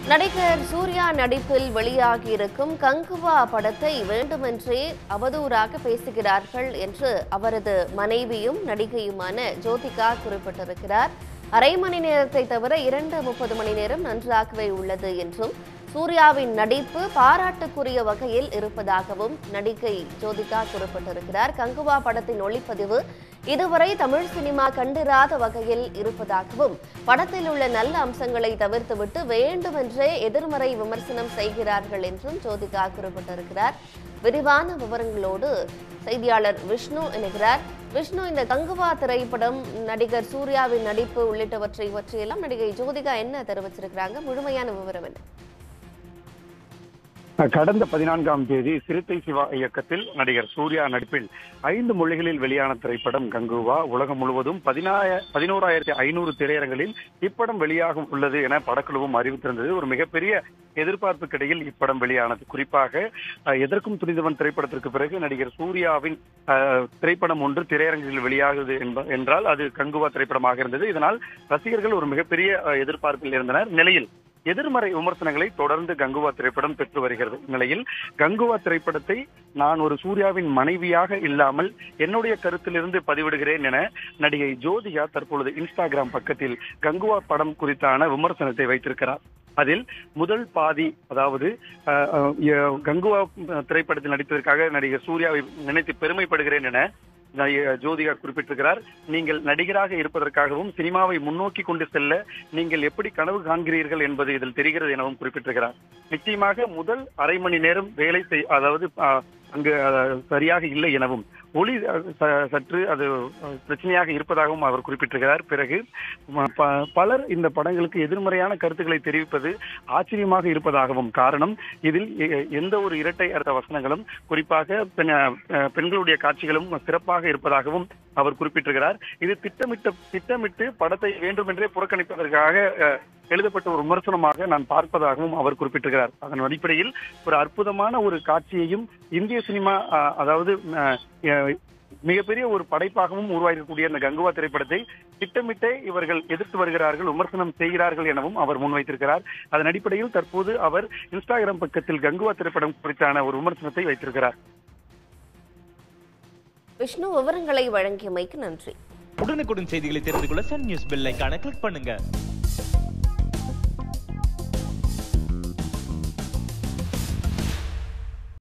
நடிகர் சூர்யா நடிப்பில் வெளியாகியிருக்கும் கங்குவா படத்தை வேண்டுமென்றே அவதூறாக பேசுகிறார்கள் என்று அவரது மனைவியும் நடிகையுமான ஜோதிகா குறிப்பிட்டிருக்கிறார் அரை மணி நேரத்தை தவிர இரண்டு முப்பது மணி நேரம் நன்றாகவே உள்ளது என்றும் சூர்யாவின் நடிப்பு பாராட்டுக்குரிய வகையில் இருப்பதாகவும் நடிகை ஜோதிகா குறிப்பிட்டிருக்கிறார் கங்குவா படத்தின் ஒளிப்பதிவு இதுவரை தமிழ் சினிமா கண்டிராத வகையில் இருப்பதாகவும் படத்தில் உள்ள நல்ல அம்சங்களை தவிர்த்துவிட்டு வேண்டுமென்றே எதிர்மறை விமர்சனம் செய்கிறார்கள் என்றும் ஜோதிகா குறிப்பிட்டிருக்கிறார் விரிவான விவரங்களோடு செய்தியாளர் விஷ்ணு இணைகிறார் விஷ்ணு இந்த கங்குவா திரைப்படம் நடிகர் சூர்யாவின் நடிப்பு உள்ளிட்டவற்றை பற்றியெல்லாம் நடிகை ஜோதிகா என்ன தெரிவிச்சிருக்கிறாங்க முழுமையான விவரம் என்ன கடந்த பதினான்காம் தேதி சிறுத்தை சிவா இயக்கத்தில் நடிகர் சூர்யா நடிப்பில் ஐந்து மொழிகளில் வெளியான திரைப்படம் கங்குவா உலகம் முழுவதும் பதினாய பதினோராயிரத்தி ஐநூறு திரையரங்களில் இப்படம் வெளியாக உள்ளது என படக்குழுவும் அறிவித்திருந்தது ஒரு மிகப்பெரிய எதிர்பார்ப்புக்கிடையில் இப்படம் வெளியானது குறிப்பாக அஹ், எதற்கும் துணிந்தவன் திரைப்படத்திற்கு பிறகு நடிகர் சூர்யாவின் அஹ், திரைப்படம் ஒன்று திரையரங்கில் வெளியாகுது என்ப- என்றால் அது கங்குவா திரைப்படமாக இருந்தது இதனால் ரசிகர்கள் ஒரு மிகப்பெரிய அஹ், எதிர்பார்ப்பில் இருந்தனர் நிலையில் எதிர்மறை விமர்சனங்களை தொடர்ந்து கங்குவா திரைப்படம் பெற்று வருகிறது இந்நிலையில் கங்குவா திரைப்படத்தை நான் ஒரு சூர்யாவின் மனைவியாக இல்லாமல் என்னுடைய கருத்திலிருந்து பதிவிடுகிறேன் என நடிகை ஜோதிகா தற்பொழுது இன்ஸ்டாகிராம் பக்கத்தில் கங்குவா படம் குறித்தான விமர்சனத்தை வைத்திருக்கிறார் அதில் முதல் பாதி அதாவது அஹ், அஹ், எ- கங்குவா திரைப்படத்தில் நடித்ததற்காக நடிகர் சூர்யாவை நினைத்து பெருமைப்படுகிறேன் என நடிகை ஜோதிகா குறிப்பிட்டிருக்கிறார் நீங்கள் நடிகராக இருப்பதற்காகவும் சினிமாவை முன்னோக்கி கொண்டு செல்ல நீங்கள் எப்படி கனவு காண்கிறீர்கள் என்பது இதில் தெரிகிறது எனவும் குறிப்பிட்டிருக்கிறார் நிச்சயமாக முதல் அரை மணி நேரம் வேலை செய் அதாவது ஆஹ், அங்கு அஹ், சரியாக இல்லை எனவும் ஒளி அஹ், ச- சற்று அது அஹ், பிரச்சனையாக இருப்பதாகவும் அவர் குறிப்பிட்டிருக்கிறார் பிறகு ம- ப- பலர் இந்த படங்களுக்கு எதிர்மறையான கருத்துக்களை தெரிவிப்பது ஆச்சரியமாக இருப்பதாகவும் காரணம் இதில் எ- எந்த ஒரு இரட்டை அர்த்த வசனங்களும் குறிப்பாக பெண் அஹ், பெண்களுடைய காட்சிகளும் சிறப்பாக இருப்பதாகவும் அவர் குறிப்பிட்டிருக்கிறார் இது திட்டமிட்ட திட்டமிட்டு படத்தை வேண்டுமென்றே புறக்கணிப்பதற்காக அஹ், எழுதப்பட்ட ஒரு விமர்சனமாக நான் பார்ப்பதாகவும் அவர் குறிப்பிட்டிருக்கிறார் அதன் அடிப்படையில் ஒரு அற்புதமான ஒரு காட்சியையும் இந்திய சினிமா அஹ், அதாவது அஹ், அஹ், மிகப்பெரிய ஒரு படைப்பாகவும் உருவாக்கக்கூடிய இந்த கங்குவா திரைப்படத்தை திட்டமிட்டே இவர்கள் எதிர்த்து வருகிறார்கள் விமர்சனம் செய்கிறார்கள் எனவும் அவர் முன்வைத்திருக்கிறார் அதன் அடிப்படையில் தற்போது அவர் இன்ஸ்டாகிராம் பக்கத்தில் கங்குவா திரைப்படம் குறித்தான ஒரு விமர்சனத்தை வைத்திருக்கிறார் விஷ்ணு விவரங்களை வழங்கியமைக்கு நன்றி உடனுக்குடன் செய்திகளை தெரிந்து கொள்ள சன் நியூஸ் பெல் ஐகானை கிளிக் பண்ணுங்க